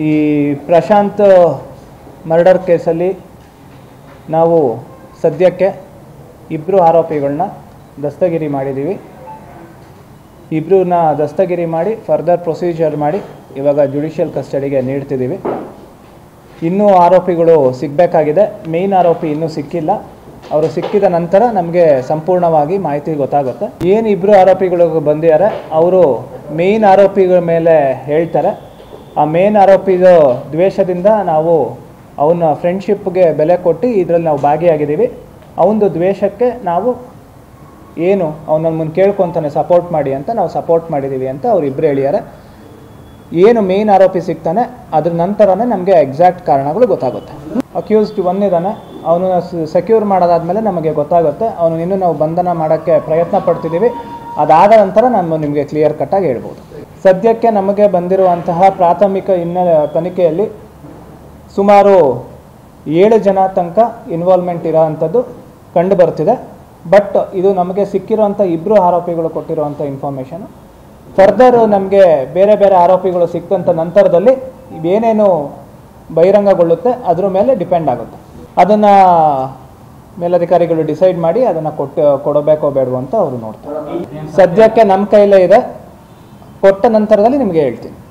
ಈ ಪ್ರಶಾಂತ್ ಮರ್ಡರ್ ಕೇಸಲ್ಲಿ ನಾವು ಸದ್ಯಕ್ಕೆ ಇಬ್ಬರು ಆರೋಪಿಗಳನ್ನ ದಸ್ತಗಿರಿ ಮಾಡಿದ್ದೀವಿ ಇಬ್ಬರನ್ನ ದಸ್ತಗಿರಿ ಮಾಡಿ ಫರ್ದರ್ ಪ್ರೊಸೀಜರ್ ಮಾಡಿ ಇವಾಗ ಜುಡಿಷಿಯಲ್ ಕಸ್ಟಡಿಗೆ ನೀಡ್ತಿದ್ದೀವಿ ಇನ್ನೂ ಆರೋಪಿಗಳು ಸಿಗಬೇಕಾಗಿದೆ ಮೇಯ್ನ್ ಆರೋಪಿ ಇನ್ನೂ ಸಿಕ್ಕಿಲ್ಲ ಅವರು ಸಿಕ್ಕಿದ ನಂತರ ನಮಗೆ ಸಂಪೂರ್ಣವಾಗಿ ಮಾಹಿತಿ ಗೊತ್ತಾಗುತ್ತೆ ಏನು ಇಬ್ಬರು ಆರೋಪಿಗಳು ಬಂದಿದ್ದಾರೆ ಅವರು ಮೇಯ್ನ್ ಆರೋಪಿಗಳ ಮೇಲೆ ಹೇಳ್ತಾರೆ ಆ ಮೇನ್ ಆರೋಪಿದ ದ್ವೇಷದಿಂದ ನಾವು ಅವನ ಫ್ರೆಂಡ್ಶಿಪ್ಗೆ ಬೆಲೆ ಕೊಟ್ಟು ಇದರಲ್ಲಿ ನಾವು ಭಾಗಿಯಾಗಿದ್ದೀವಿ ಅವನದು ದ್ವೇಷಕ್ಕೆ ನಾವು ಏನು ಅವನ ನಮ್ಮನ್ನು ಕೇಳ್ಕೊತಾನೆ ಸಪೋರ್ಟ್ ಮಾಡಿ ಅಂತ ನಾವು ಸಪೋರ್ಟ್ ಮಾಡಿದ್ದೀವಿ ಅಂತ ಅವರಿಬ್ಬರು ಹೇಳಿದ್ದಾರೆ ಏನು ಮೇನ್ ಆರೋಪಿ ಸಿಗ್ತಾನೆ ಅದ್ರ ನಂತರನೇ ನಮಗೆ ಎಕ್ಸಾಕ್ಟ್ ಕಾರಣಗಳು ಗೊತ್ತಾಗುತ್ತೆ ಅಕ್ಯೂಸ್ಡ್ ಒನ್ ಇದ್ದಾನೆ ಅವನು ಸೆಕ್ಯೂರ್ ಮಾಡೋದಾದ್ಮೇಲೆ ನಮಗೆ ಗೊತ್ತಾಗುತ್ತೆ ಅವನು ಇನ್ನೂ ನಾವು ಬಂಧನ ಮಾಡೋಕ್ಕೆ ಪ್ರಯತ್ನ ಪಡ್ತಿದ್ದೀವಿ ಅದಾದ ನಂತರ ನಾನು ನಿಮಗೆ ಕ್ಲಿಯರ್ ಕಟ್ಟಾಗಿ ಹೇಳ್ಬೋದು ಸದ್ಯಕ್ಕೆ ನಮಗೆ ಬಂದಿರುವಂತಹ ಪ್ರಾಥಮಿಕ ಹಿನ್ನೆಲೆ ತನಿಖೆಯಲ್ಲಿ ಸುಮಾರು ಏಳು ಜನ ತನಕ ಇನ್ವಾಲ್ವ್ಮೆಂಟ್ ಇರೋ ಅಂಥದ್ದು ಕಂಡು ಬರ್ತಿದೆ ಬಟ್ ಇದು ನಮಗೆ ಸಿಕ್ಕಿರುವಂಥ ಇಬ್ಬರು ಆರೋಪಿಗಳು ಕೊಟ್ಟಿರುವಂಥ ಇನ್ಫಾರ್ಮೇಷನು ಫರ್ದರ್ ನಮಗೆ ಬೇರೆ ಬೇರೆ ಆರೋಪಿಗಳು ಸಿಕ್ಕಂಥ ನಂತರದಲ್ಲಿ ಏನೇನು ಬಹಿರಂಗಗೊಳ್ಳುತ್ತೆ ಅದ್ರ ಮೇಲೆ ಡಿಪೆಂಡ್ ಆಗುತ್ತೆ ಅದನ್ನು ಮೇಲಧಿಕಾರಿಗಳು ಡಿಸೈಡ್ ಮಾಡಿ ಅದನ್ನು ಕೊಟ್ಟು ಕೊಡಬೇಕೋ ಬೇಡವೋ ಅಂತ ಅವರು ನೋಡ್ತಾರೆ ಸದ್ಯಕ್ಕೆ ನಮ್ಮ ಕೈಲೇ ಇದೆ ಕೊಟ್ಟ ನಂತರದಲ್ಲಿ ನಿಮಗೆ ಹೇಳ್ತೀನಿ